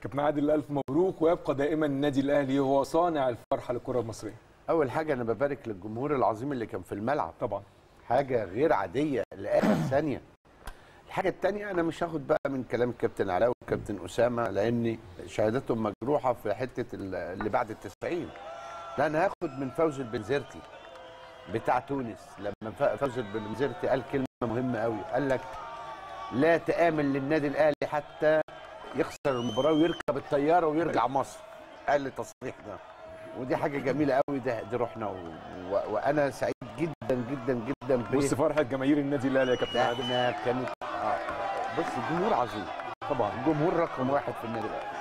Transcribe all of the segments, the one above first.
كابتن عادل الف مبروك ويبقى دائما النادي الاهلي هو صانع الفرحه للكره المصريه اول حاجه انا ببارك للجمهور العظيم اللي كان في الملعب طبعا حاجه غير عاديه لاخر ثانيه الحاجه الثانيه انا مش هاخد بقى من كلام الكابتن علاء والكابتن اسامه لان شهادتهم مجروحه في حته ال- اللي بعد التسعين لا انا هاخد من فوز البنزرتي بتاع تونس لما ف- فوز البنزرتي قال كلمه مهمه قوي قال لك لا تآمن للنادي الاهلي حتى يخسر المباراه ويركب الطياره ويرجع مصر قال التصريح ده ودي حاجه جميله قوي ده دي روحنا و... و... وانا سعيد جدا جدا جدا بيه. بص فرحه جماهير النادي الاهلي يا كابتن ده عادل احنا كانت آه. بص الجمهور عظيم طبعا الجمهور رقم واحد في النادي الاهلي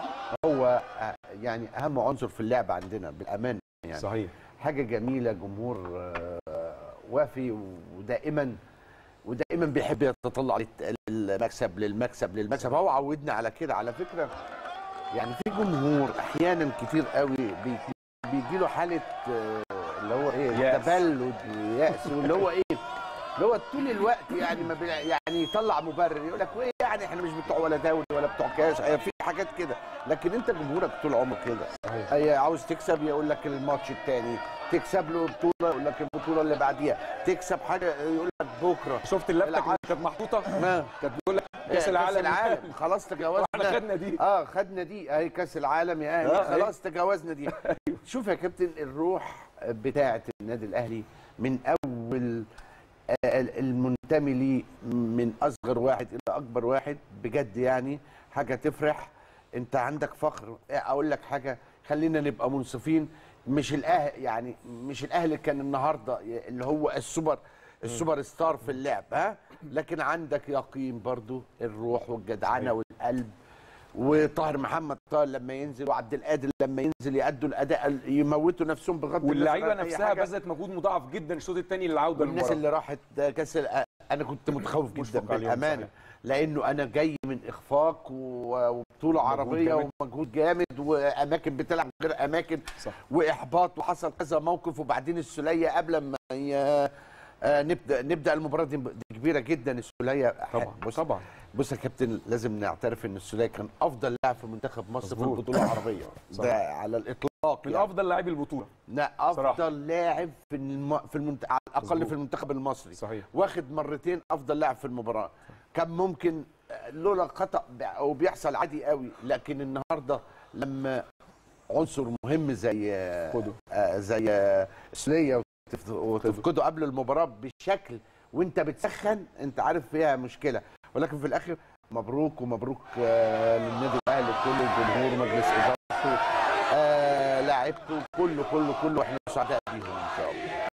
هو آه، يعني اهم عنصر في اللعب عندنا بالامانه يعني صحيح حاجه جميله جمهور آه، وافي ودائما ودائما بيحب يتطلع للت- للمكسب للمكسب للمكسب هو عودنا على كده على فكره يعني في جمهور احيانا كتير قوي بي- بيجي له حاله آه، اللي هو ايه يأس. تبلد ويأس واللي هو ايه اللي هو طول الوقت يعني ما بي يعني يطلع مبرر يقول لك وايه يعني احنا مش بتوع ولا دوري ولا بتوع كاس هي في حاجات كده لكن انت جمهورك طول عمرك كده صحيح اي عاوز تكسب يقول لك الماتش الثاني تكسب له بطوله يقول لك البطوله اللي بعديها تكسب حاجه يقول لك بكره شفت اللفته العالم. اللي كانت محطوطه ما كانت بتقول لك كاس العالم العالم خلاص تجاوزنا واحنا خدنا دي اه خدنا دي اهي كاس العالم يا اهلي آه، خلاص تجاوزنا دي شوف يا كابتن الروح بتاعه النادي الاهلي من اول آه، المنتمي ليه من اصغر واحد الى اكبر واحد بجد يعني حاجه تفرح انت عندك فخر اقول لك حاجه خلينا نبقى منصفين مش الاهلي يعني مش الاهلي كان النهارده اللي هو السوبر السوبر ستار في اللعب ها لكن عندك يقين برضو الروح والجدعنه والقلب وطاهر محمد طاهر لما ينزل وعبد القادر لما ينزل يأدوا الاداء يموتوا نفسهم بغض النظر واللعيبه عن أي نفسها حاجة. بذلت مجهود مضاعف جدا الشوط الثاني للعوده والناس للمباراه اللي راحت كاس ال- انا كنت متخوف جدا مشفق عليهم بالامانه صحيح. لانه انا جاي من اخفاق و- وبطوله عربيه جامد. ومجهود جامد واماكن بتلعب غير اماكن صح واحباط وحصل كذا موقف وبعدين السوليه قبل ما ي- آه، نبدا نبدا المباراه دي دي كبيره جدا السوليه طبعا بص طبعا بص يا كابتن لازم نعترف ان السوليه كان افضل لاعب في منتخب مصر في مظبوط. البطوله العربيه صح. ده على الاطلاق من يعني. افضل لاعبي البطوله لا صراحة. افضل لاعب في الم... في المنت... على الاقل مظبوط. في المنتخب المصري صحيح واخد مرتين افضل لاعب في المباراه كان ممكن آه، لولا خطا ب- او بيحصل عادي قوي لكن النهارده لما عنصر مهم زي آه، خده آه، زي آه، سليه وتف- وتفقده قبل المباراه بشكل وانت بتسخن انت عارف فيها مشكله ولكن في الاخر مبروك ومبروك آه، للنادي الاهلي كله الجمهور مجلس ادارته آه، لاعبته كله كله كله احنا سعداء بيهم ان شاء الله